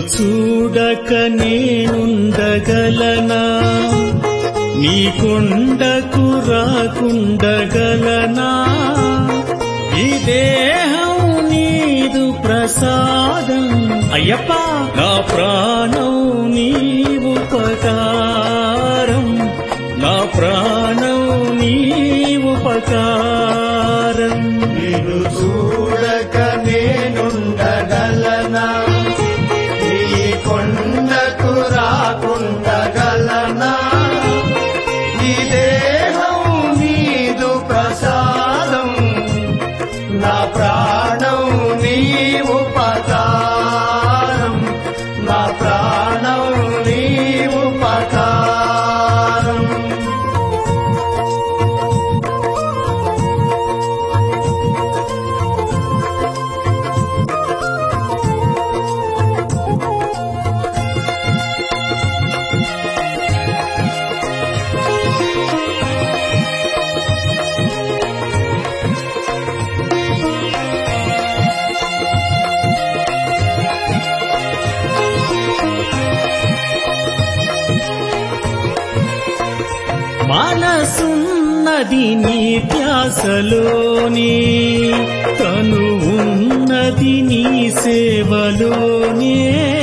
చూడక నేనుండగలనా నీ కొండకు రాకుండగలనా ఈ దేహం నీదు ప్రసాదం అయ్యప్ప నా ప్రాణం నీ ఉపకారం నా ప్రాణం నీ ఉపకారం నిన్ను చూడక నేనుండగలనా ఈ కొండకు రాకుండగలనా ఈ దేహం నీదు ప్రసాదం నా ప్రాణం నీ ఉపకారం నా ప్రాణం నీ ఉపకారం మనసున్నది నీ ధ్యాసలోని తను ఉన్నది నీ సేవలోనే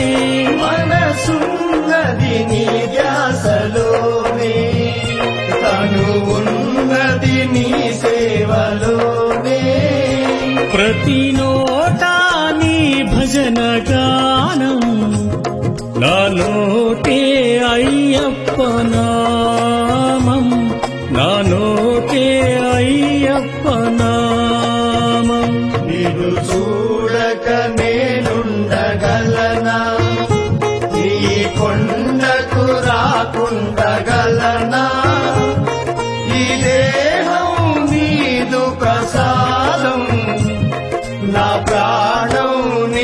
మనసున్నది నీ ధ్యాసలోనే తను ఉన్నది నీ సేవలోనే ప్రతి నోటా నీ భజన గానం నా నోటే అయ్యప్ప నామం నా నోటే అయ్యప్ప నామం నిన్ను చూడక నేనుండగలనా ఈ కొండకు రాకుండగలనా ఈ దేహం నీదు ప్రసాదం నా ప్రాణం నీ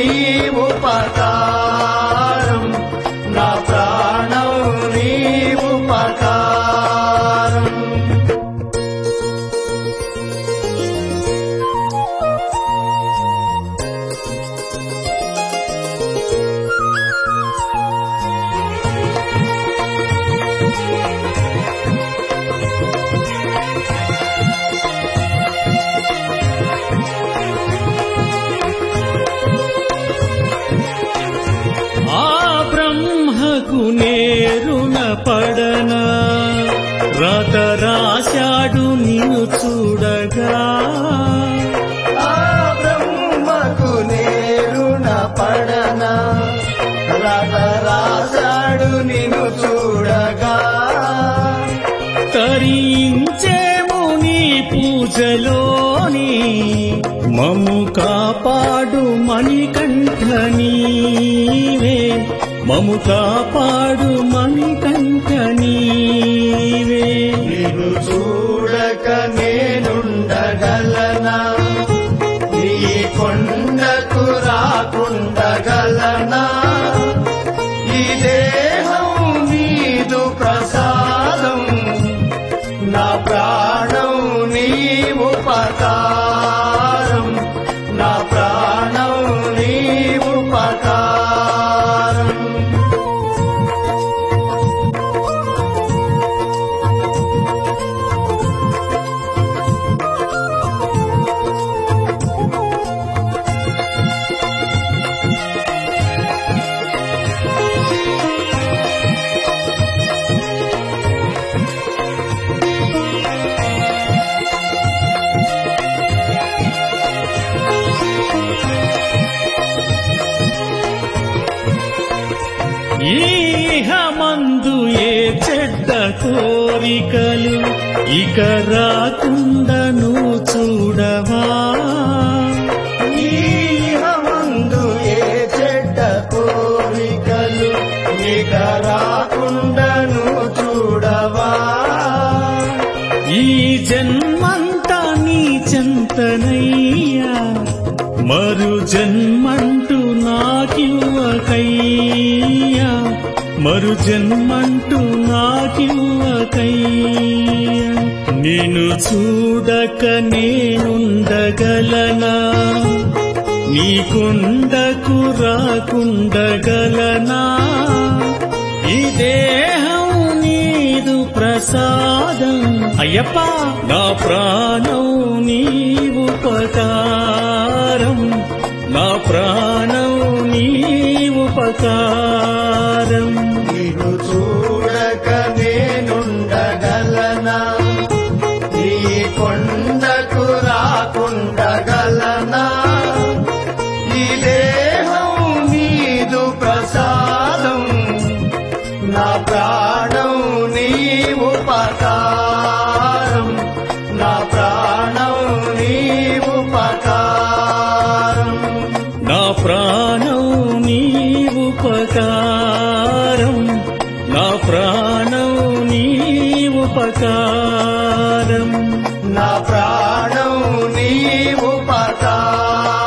ఉపకారం నా ప్రాణం నీ ఉపకారం ఆ బ్రహ్మకు నేరున పడనా రత రాశాడు నిన్ను చూడగా ఆ బ్రహ్మకు నేరున పడన రథ రాశాడు నిన్ను చూడగా తరించేము నీ పూజలోని మము కాపాడు మణికంఠ నీవే మము కాపాడు మణికంఠ నీవే నిన్ను చూడక నేనుండగలనా నీ కొండకు రాకుండగలనా ఈ దేహం నీదు ప్రసాదం నా ప్రాణం నీ ఉపకారం నా ప్రాణం నీ ఉపకారం ఈహమందు ఏ చెడ్డ కోరికలు ఇక రాకుండను చూడవా ఈహమందు ఏ చెడ్డ కోరికలు ఇక రాకుండను చూడవా ఈ జన్మంతా నీ చెంతనయ్యా మరు జన్మంటూ నాకివ్వకయ్యా మరు జన్మంటూ నాకివ్వకయ్యా నిన్ను చూడక నేనుండగలనా నీ కొండకు రాకుండగలనా ఈ దేహం నీదు ప్రసాదం అయ్యప్ప నా ప్రాణం నీ ఉపకారం నా ప్రాణం నీ ఉపకారం నిన్ను చూడక నేనుండగలనా నీ కొండకు రాకుండగలనా ఈ దేహం నీదు ప్రసాదం నా ప్రాణం నీ ఉపకారం నా ప్రాణం నీ ఉపకారం నా ప్రాణం నీ ఉపకారం నా ప్రాణం నీ ఉపకారం నా ప్రాణం నీ ఉపకారం